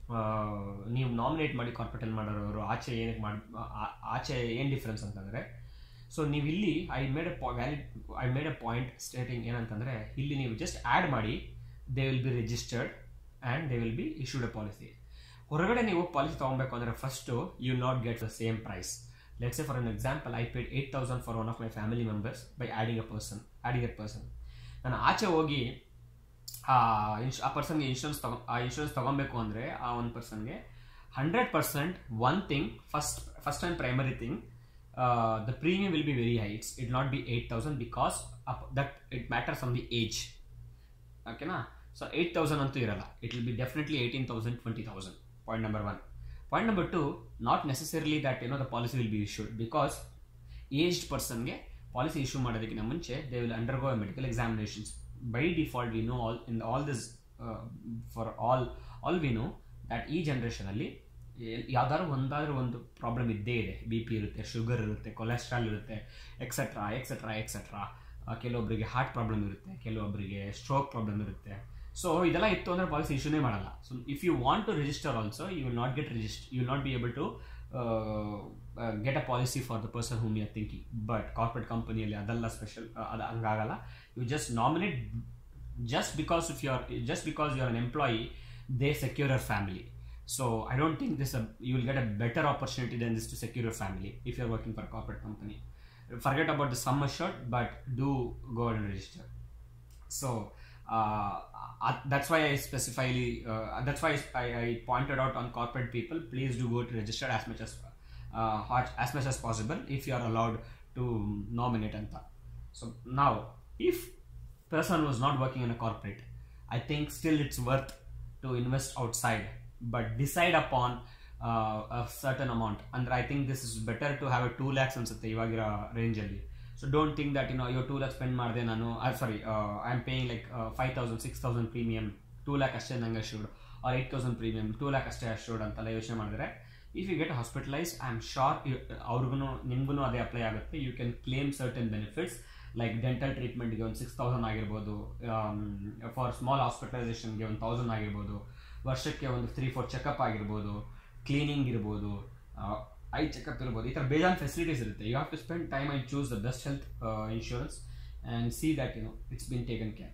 ನೀವು ನಾಮಿನೇಟ್ ಮಾಡಿ ಕಾರ್ಪೊರೇಟಲ್ಲಿ ಮಾಡೋರು ಆಚೆ ಏನಕ್ಕೆ ಮಾಡಿ ಆಚೆ ಏನು ಡಿಫ್ರೆನ್ಸ್ ಅಂತಂದರೆ ಸೊ ನೀವು ಇಲ್ಲಿ I made a valid I made a point stating ಏನಂತಂದರೆ ಇಲ್ಲಿ ನೀವು ಜಸ್ಟ್ ಆ್ಯಡ್ ಮಾಡಿ they will be registered and they will be issued a policy ಹೊರಗಡೆ ನೀವು ಪಾಲಿಸಿ ತೊಗೊಬೇಕು ಅಂದರೆ first you not get the same price let's a for an example I paid eight thousand for one of my family members by adding a person adding a person ನಾನು ಆಚೆ ಹೋಗಿ ಆ ಇನ್ಶ್ ಆ ಪರ್ಸನ್ಗೆ insurance ತಗೊ ಆ insurance ತೊಗೊಬೇಕು ಅಂದರೆ ಆ ಒಂದು ಪರ್ಸನ್ಗೆ hundred percent one thing first first and primary thing the premium will be very high it's it not be eight thousand because that it matters on the age ಓಕೆನಾ ಸೊ ಏಯ್ಟ್ ತೌಸಂಡ್ ಅಂತೂ ಇರಲ್ಲ it will be definitely eighteen thousand twenty thousand point number one point number two not necessarily that ಏನೋ the policy will be issued because aged ಪರ್ಸನ್ಗೆ policy issue ಮಾಡೋದಕ್ಕಿಂತ ಮುಂಚೆ they will undergo medical examinations by default we know all in all this for all all we know that ಈ ಜನ್ರೇಷನಲ್ಲಿ ಯಾವ್ದಾದ್ರು ಒಂದಾದ್ರೂ ಒಂದು problem ಇದ್ದೇ ಇದೆ ಬಿ ಪಿ ಇರುತ್ತೆ ಶುಗರ್ ಇರುತ್ತೆ ಕೊಲೆಸ್ಟ್ರಾಲ್ ಇರುತ್ತೆ ಎಕ್ಸೆಟ್ರಾ ಎಕ್ಸೆಟ್ರಾ ಎಕ್ಸೆಟ್ರಾ ಕೆಲವೊಬ್ಬರಿಗೆ ಹಾರ್ಟ್ ಪ್ರಾಬ್ಲಮ್ ಇರುತ್ತೆ ಕೆಲವೊಬ್ಬರಿಗೆ ಸ್ಟ್ರೋಕ್ ಪ್ರಾಬ್ಲಮ್ ಇರುತ್ತೆ ಸೊ ಇದೆಲ್ಲ ಇತ್ತು ಅಂದರೆ ಪಾಲಿಸಿ ಇಶ್ಯೂನೇ ಮಾಡಲ್ಲ so if you want to register also you will not get register you will not be able to get a policy for the person whom your thinking but corporate ಕಂಪನಿಯಲ್ಲಿ ಅದೆಲ್ಲ special ಅದು ಹಂಗಾಗಲ್ಲ you just nominate just because if you are just because you are an employee they secure your family so I don't think this you will get a better opportunity then this to secure your family if you are working for corporate company forget about the sum assured but do go and register so uh, uh, that's why i specifically uh, that's why I, I pointed out on corporate people please do go to register as much as uh, as much as possible if you are allowed to nominate anta so now if person was not working in a corporate i think still it's worth to invest outside but decide upon a certain amount ಅಂದ್ರೆ I think this is better to have a two lakhs ಅನ್ಸುತ್ತೆ ಇವಾಗಿರೋ ರೇಂಜಲ್ಲಿ so don't think that you know ಇವಾಗ two lakh spend ಮಾಡಿದೆ ನಾನು sorry I am paying like five thousand six thousand premium two lakh ಅಷ್ಟೇ ನಂಗೆ assured are eight thousand premium two lakh ಅಷ್ಟೇ assured ಅಂತೆಲ್ಲ ಯೋಚನೆ ಮಾಡಿದ್ರೆ if you get hospitalise I am sure ಅವ್ರಿಗೂ ನಿಮ್ಗೂ ಅದೇ ಅಪ್ಲೈ ಆಗುತ್ತೆ you can claim certain benefits like dental ಟ್ರೀಟ್ಮೆಂಟ್ಗೆ ಒಂದು ಸಿಕ್ಸ್ ತೌಸಂಡ್ ಆಗಿರ್ಬೋದು ಫಾರ್ ಸ್ಮಾಲ್ ಹಾಸ್ಪಿಟಲೈಸೇಷನ್ಗೆ ಒಂದು ತೌಸಂಡ್ ಆಗಿರ್ಬೋದು ವರ್ಷಕ್ಕೆ ಒಂದು ತ್ರೀ ಫೋರ್ ಚೆಕಪ್ ಆಗಿರ್ಬೋದು ಕ್ಲೀನಿಂಗ್ ಇರ್ಬೋದು ಐ ಚೆಕಪ್ ಇರ್ಬೋದು ಈ ಥರ ಬೇಜಾನ್ ಫೆಸಿಲಿಟೀಸ್ ಇರುತ್ತೆ you have to spend time I choose the best health insurance and see that you know it's been taken care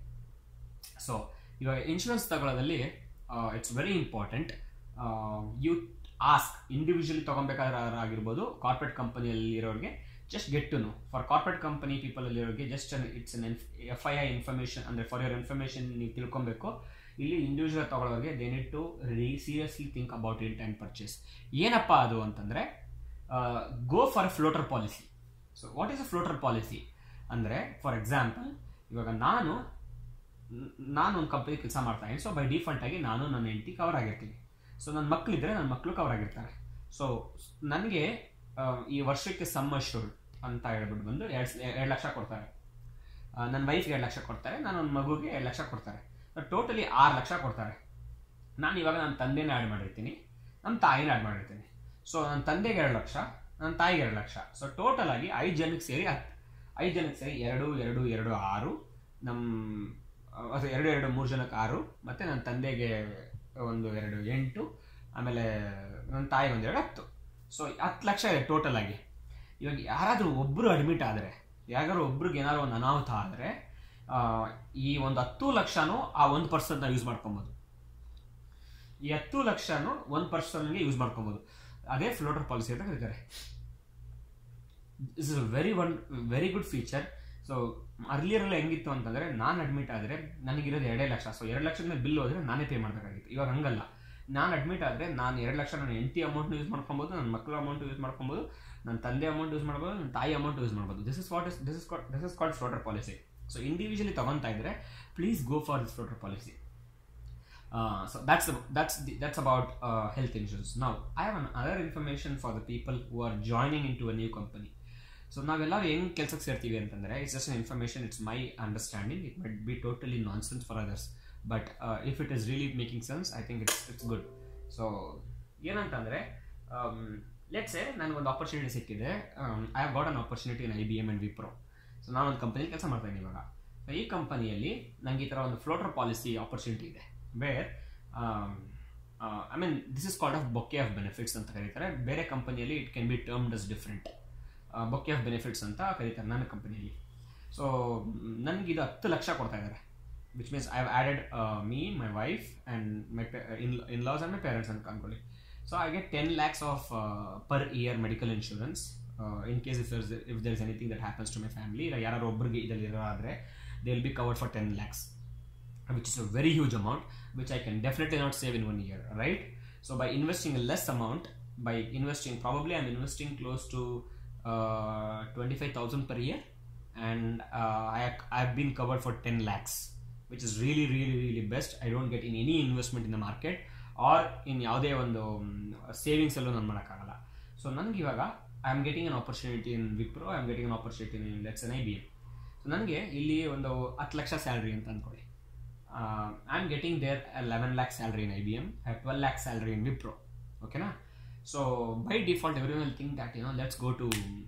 so ಇವಾಗ ಇನ್ಶೂರೆನ್ಸ್ ತಗೊಳ್ಳೋದಲ್ಲಿ it's very important you ask individually ತೊಗೊಬೇಕಾದ್ರೆ ಆಗಿರ್ಬೋದು corporate ಕಂಪನಿಯಲ್ಲಿ ಇರೋರಿಗೆ just get to no for corporate company people ಇರೋರಿಗೆ just it's an F I I information ಅಂದರೆ for your information ನೀವು ತಿಳ್ಕೊಬೇಕು ಇಲ್ಲಿ ಇಂಡಿವಿಜುವಲ್ ತಗೊಳ್ಳೋರಿಗೆ they need to re seriously think about it and purchase ಏನಪ್ಪ ಅದು ಅಂತಂದರೆ go for floater policy so what is a floater policy ಅಂದರೆ for example ಇವಾಗ ನಾನು ನಾನು ಒಂದು ಕಂಪನಿ ಕೆಲಸ ಮಾಡ್ತಾ ಇದ್ದೀನಿ ಸೊ ಬೈ ಡಿಫಾಲ್ಟ್ ಆಗಿ ನಾನು ನನ್ನ ಹೆಂಡತಿ ಕವರ್ ಆಗಿರ್ತೀನಿ ಸೊ ನನ್ನ ಮಕ್ಕಳಿದ್ರೆ ನನ್ನ ಮಕ್ಕಳು ಕವರ್ ಆಗಿರ್ತಾರೆ ಸೊ ನನಗೆ ಈ ವರ್ಷಕ್ಕೆ ಸಮ್ ಅಶ್ಯೂರ್ಡ್ ಅಂತ ಹೇಳ್ಬಿಟ್ಟು ಬಂದು ಎರಡು ಎರಡು ಲಕ್ಷ ಕೊಡ್ತಾರೆ ನನ್ನ ವೈಫ್ಗೆ ಎರಡು ಲಕ್ಷ ಕೊಡ್ತಾರೆ ನಾನು ನನ್ನ ಮಗುಗೆ ಎರಡು ಲಕ್ಷ ಕೊಡ್ತಾರೆ ಟೋಟಲಿ ಆರು ಲಕ್ಷ ಕೊಡ್ತಾರೆ ನಾನು ಇವಾಗ ನನ್ನ ತಂದೆನೇ ಆ್ಯಡ್ ಮಾಡಿರ್ತೀನಿ ನಮ್ಮ ತಾಯಿನ ಆ್ಯಡ್ ಮಾಡಿರ್ತೀನಿ ಸೊ ನನ್ನ ತಂದೆಗೆ ಎರಡು ಲಕ್ಷ ನನ್ನ ತಾಯಿಗೆ ಎರಡು ಲಕ್ಷ ಸೊ ಟೋಟಲ್ ಆಗಿ ಐದು ಜನಕ್ಕೆ ಸೇರಿ ಹತ್ತು ಐದು ಜನಕ್ಕೆ ಸೇರಿ ಎರಡು ಎರಡು ಎರಡು ಆರು ನಮ್ಮ ಅದು ಎರಡು ಎರಡು ಮೂರು ಜನಕ್ಕೆ ಆರು ಮತ್ತು ನನ್ನ ತಂದೆಗೆ ಒಂದು ಎರಡು ಎಂಟು ಆಮೇಲೆ ನನ್ನ ತಾಯಿಗೆ ಒಂದು ಎರಡು ಹತ್ತು ಸೊ ಹತ್ತು ಲಕ್ಷ ಇದೆ ಟೋಟಲ್ ಆಗಿ ಇವಾಗ ಯಾರಾದರೂ ಒಬ್ಬರು ಅಡ್ಮಿಟ್ ಆದರೆ ಯಾರಾದ್ರೂ ಒಬ್ರಿಗೆ ಏನಾದ್ರು ಒಂದು ಅನಾಹುತ ಆದರೆ ಈ ಒಂದು ಹತ್ತು ಲಕ್ಷನೂ ಆ ಒಂದು ಪರ್ಸನ್ನ ಯೂಸ್ ಮಾಡ್ಕೊಬೋದು ಈ ಹತ್ತು ಲಕ್ಷನೂ ಒಂದು ಪರ್ಸನ್ಗೆ ಯೂಸ್ ಮಾಡ್ಕೊಬೋದು ಅದೇ ಫ್ಲೋಟರ್ ಪಾಲಿಸಿ ಅಂತ ಕರೀತಾರೆ is is very one very good feature so ಅರ್ಲಿಯರೆಲ್ಲ ಹೆಂಗಿತ್ತು ಅಂತಂದರೆ ನಾನು ಅಡ್ಮಿಟ್ ಆದರೆ ನನಗಿರೋದು ಎರಡೇ ಲಕ್ಷ ಸೊ ಎರಡು ಲಕ್ಷದ ಮೇಲೆ ಬಿಲ್ ಹೋದರೆ ನಾನೇ ಪೇ ಮಾಡಬೇಕಾಗಿತ್ತು ಇವಾಗ ಹಂಗಲ್ಲ ನಾನು ಅಡ್ಮಿಟ್ ಆದರೆ ನಾನು ಎರಡು ಲಕ್ಷ ನನ್ನ ಹೆಂಡತಿ ಅಮೌಂಟ್ನ ಯೂಸ್ ಮಾಡ್ಕೊಬೋದು ನನ್ನ ಮಕ್ಕಳ ಅಮೌಂಟ್ ಯೂಸ್ ಮಾಡ್ಕೊಬೋದು ನನ್ನ ತಂದೆ ಅಮೌಂಟ್ ಯೂಸ್ ಮಾಡ್ಬೋದು ನನ್ನ ತಾಯಿ ಅಮೌಂಟ್ ಯೂಸ್ ಮಾಡ್ಬೋದು this is what is this is this is called floater policy so individually ತಗೊತಾ ಇದ್ರೆ please go for this floater policy so that's that's the, that's about uh, health insurance now i have an other information for the people who are joining into a new company so ನಾವೆಲ್ಲ ಹೆಂಗ್ ಕೆಲಸಕ್ಕೆ ಸೇರ್ತೀವಿ ಅಂತಂದ್ರೆ it's just information it's my understanding it might be totally nonsense for others but if it is really making sense I think it's it's good so ಏನಂತಂದ್ರೆ let's a ನನಗೊಂದು opportunity ಸಿಕ್ಕಿದೆ I have got an opportunity in I B M and Wipro so ನಾನು ಒಂದು ಕಂಪನಿಲಿ ಕೆಲಸ ಮಾಡ್ತಾ ಇದ್ದೀನಿ ಇವಾಗ ಈ ಕಂಪನಿಯಲ್ಲಿ ನಂಗೆ ಈ ಥರ ಒಂದು ಫ್ಲೋಟರ್ ಪಾಲಿಸಿ ಆಪರ್ಚುನಿಟಿ ಇದೆ where I mean this is called of bouquet of benefits ಅಂತ ಕರೀತಾರೆ ಬೇರೆ ಕಂಪನಿಯಲ್ಲಿ it can be termed as different bouquet of benefits ಅಂತ ಕರೀತಾರೆ ನನ್ನ ಕಂಪನಿಯಲ್ಲಿ ಸೊ ನನಗೆ ಇದು ಹತ್ತು ಲಕ್ಷ ಕೊಡ್ತಾ ಇದ್ದಾರೆ which means I have added me my wife and my in in laws and my parents ಅಂತ ಅನ್ಕೊಳ್ಳಿ so I get ten lakhs of per year medical insurance in case if there's if there is anything that happens to my family ಇಲ್ಲ ಯಾರು ಒಬ್ಬರಿಗೆ ಇದರಲ್ಲಿ ಇರೋ ಆದರೆ they will be covered for ten lakhs which is a very huge amount which i can definitely not save in one year right so by investing a less amount by investing probably i'm investing close to uh, 25000 per year and uh, I, i've been covered for 10 lakhs which is really really really best i don't get in any investment in the market or in ಯಾವುದೇ ಒಂದು savings ಅಲ್ಲೂ ನಾನು ಮಾಡೋಕ್ಕಾಗಲ್ಲ so ನನಗೆ ಇವಾಗ I am getting an opportunity in Wipro I am getting an opportunity in let's an I B M so ನನಗೆ ಇಲ್ಲಿ ಒಂದು ಹತ್ತು ಲಕ್ಷ ಸ್ಯಾಲ್ರಿ ಅಂತ ಅಂದ್ಕೊಳ್ಳಿ uh, I'm getting there 11 lakh salary in IBM, I have 12 lakh salary in Wipro. Okay, na? So by default, everyone will think that you know, let's go to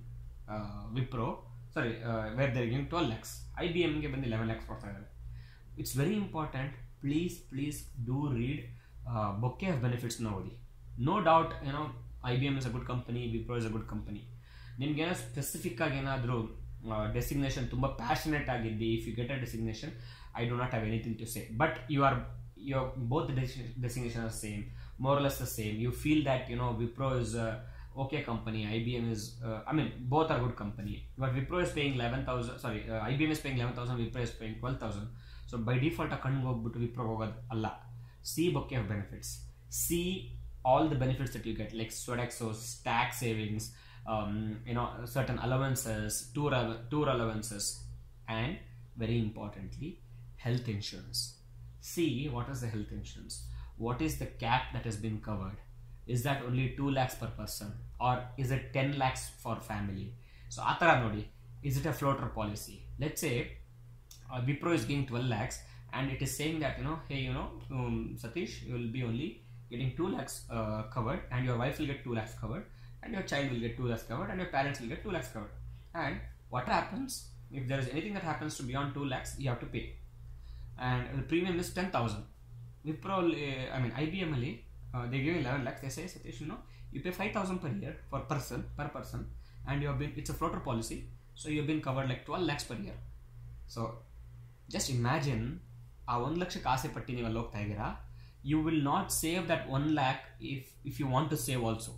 uh, Wipro. Sorry, uh, where they're giving 12 lakhs. IBM ಗೆ ಬಂದು 11 lakhs ಕೊಡ್ತಾ ಇದ್ದಾರೆ it's very important please please do read bouquet of ಬೆನಿಫಿಟ್ಸ್ನ ಓದಿ no doubt ಏನೋ I B M is a good company Wipro is a good company ನಿಮ್ಗೇನೋ specific ಆಗಿ ಏನಾದರೂ ಡೆಸಿಗ್ನೇಷನ್ ತುಂಬ ಪ್ಯಾಷನೆಟ್ ಆಗಿದ್ದಿ if you get a designation I do not have anything to say. But you are your both the designation are same, more or less the same. You feel that you know Wipro is a okay company, IBM is uh, I mean both are good company. But Wipro is paying eleven thousand. Sorry, uh, IBM is paying eleven thousand. Wipro is paying twelve thousand. So by default, a ಕಣ್ಗೆ ಹೋಗ್ಬಿಟ್ಟು ವಿಪ್ರೋ ಹೋಗೋದು ಅಲ್ಲ see bouquet of benefits see all the benefits that you get like Sodexos tax savings you know certain allowances tour tour allowances and very importantly health insurance. See what is the health insurance? What is the cap that has been covered? Is that only 2 lakhs per person or is it 10 lakhs for family? So, Atara Nodi, is it a floater policy? Let's say uh, Wipro is giving 12 lakhs and it is saying that, you know, hey, you know, um, Satish, you will be only getting 2 lakhs uh, covered and your wife will get 2 lakhs covered and your child will get 2 lakhs covered and your parents will get 2 lakhs covered. And what happens if there is anything that happens to beyond 2 lakhs, you have to pay. and the premium is 10,000. Wipro, uh, I mean IBM only, uh, they give 11 lakhs. They say, Satish, you know, you pay 5,000 per year for person per person, and you have been it's a floater policy, so you have been covered like 12 lakhs per year. So just imagine ಆ ಒಂದು ಲಕ್ಷಕ್ಕೆ ಆಸೆ ಪಟ್ಟು ನೀವು ಅಲ್ಲಿ ಹೋಗ್ತಾ ಇದ್ದೀರಾ you will not save that 1 lakh if if you want to save also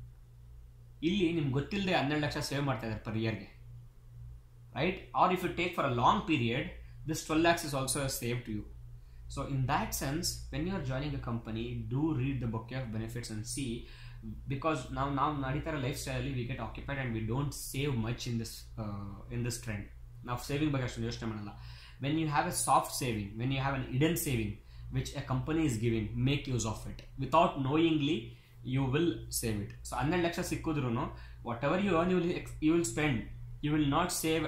ಇಲ್ಲಿ ನಿಮ್ಗೆ ಗೊತ್ತಿಲ್ಲದೆ ಹನ್ನೆರಡು ಲಕ್ಷ ಸೇವ್ ಮಾಡ್ತಾ ಇದ್ದಾರೆ ಪರ್ ಇಯರ್ಗೆ right are if you take for a long period this twelve lakhs is also save to you so in that sense when you are joining a company do read the bouquet of benefits and see because ನಾವು ನಾವು ನಡೀತಾ ಇರೋ ಲೈಫ್ ಸ್ಟೈಲಲ್ಲಿ we get occupied and we don't save much in this in this trend ನಾವು saving ಬಗ್ಗೆ ಅಷ್ಟೊಂದು ಯೋಚನೆ ಮಾಡಲ್ಲ when you have a soft saving when you have an hidden saving which a company is giving make use of it without knowingly you will save it so ಹನ್ನೆರಡು ಲಕ್ಷ ಸಿಕ್ಕಿದ್ರು whatever you earn you will you will spend you will not save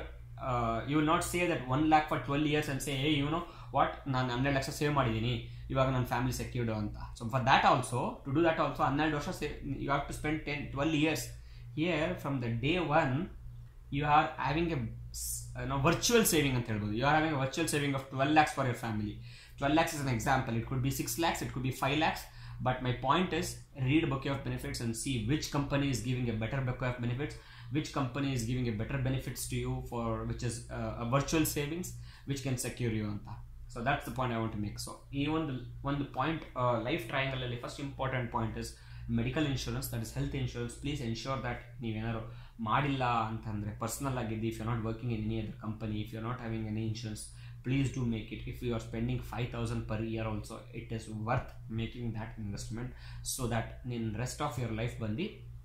you will not save that one lakh for twelve years and say a you know what ನಾನು ಹನ್ನೆರಡು lakh save ಮಾಡಿದ್ದೀನಿ ಇವಾಗ ನನ್ನ family secured ಅಂತ so for that also to do that also ಹನ್ನೆರಡು ವರ್ಷ save you have to spend ten twelve years here from the day one you are having a ನಾವು virtual saving ಅಂತ ಹೇಳ್ಬೋದು you are having a virtual saving of twelve lakhs for your family twelve lakhs is an example it could be six lakhs it could be five lakhs but my point is read bouquet of benefits and see which company is giving a better bouquet of benefits which company is giving a better benefits to you for which is uh, a virtual savings which can secure you anta so that's the point i want to make so even the one the point uh, life triangle ಅಲ್ಲಿ first important point is medical insurance that is health insurance please ensure that ನೀವೇನಾದ್ರು ಮಾಡಿಲ್ಲ ಅಂತಂದರೆ personal ಆಗಿದ್ದು if you not working in any other company if you not having any insurance please do make it if you are spending 5000 per year also it is worth making that investment so that in rest of your life bandi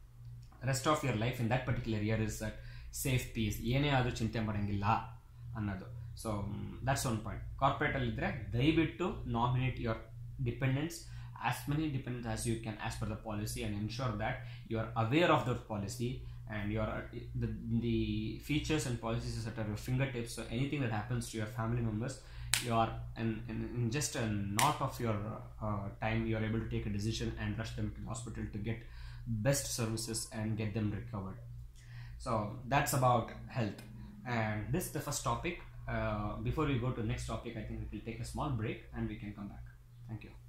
rest of your life in that particular year is that safe peace ಏನೇ ಆದರೂ ಚಿಂತೆ ಮಾಡೋಂಗಿಲ್ಲ ಅನ್ನೋದು so that's one point ಕಾರ್ಪೊರೇಟಲ್ಲಿ ಇದ್ದರೆ ದಯವಿಟ್ಟು nominate your dependents as many dependents as you can as per the policy and ensure that you are aware of the policy and your the, the features and policies are at your fingertips so anything that happens to your family members you are in, in, in just a knot of your uh, time you are able to take a decision and rush them to the hospital to get best services and get them recovered so that's about health and this is the first topic uh, before we go to the next topic i think we will take a small break and we can come back thank you